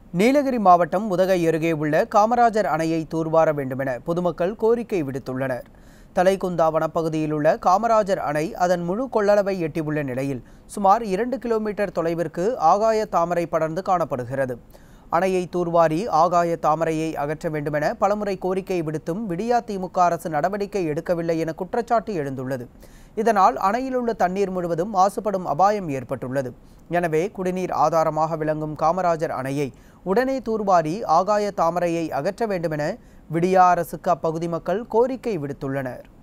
நீலகிரி மாவட்டம் உதகை அருகே உள்ள காமராஜர் அணையை தூர்வார வேண்டுமென பொதுமக்கள் கோரிக்கை விடுத்துள்ளனர் தலைக்குந்தா வனப்பகுதியில் உள்ள காமராஜர் அணை அதன் முழு கொள்ளளவை எட்டியுள்ள நிலையில் சுமார் இரண்டு கிலோமீட்டர் தொலைவிற்கு ஆகாய தாமரை படர்ந்து காணப்படுகிறது அணையை தூர்வாரி ஆகாய தாமரையை அகற்ற வேண்டுமென பலமுறை கோரிக்கை விடுத்தும் விடியா திமுக அரசு நடவடிக்கை எடுக்கவில்லை என குற்றச்சாட்டு எழுந்துள்ளது இதனால் அணையில் உள்ள தண்ணீர் முழுவதும் மாசுபடும் அபாயம் ஏற்பட்டுள்ளது எனவே குடிநீர் ஆதாரமாக விளங்கும் காமராஜர் அணையை உடனே தூர்வாரி ஆகாய தாமரையை அகற்ற வேண்டுமென விடியா அரசுக்கு அப்பகுதி மக்கள் கோரிக்கை விடுத்துள்ளனர்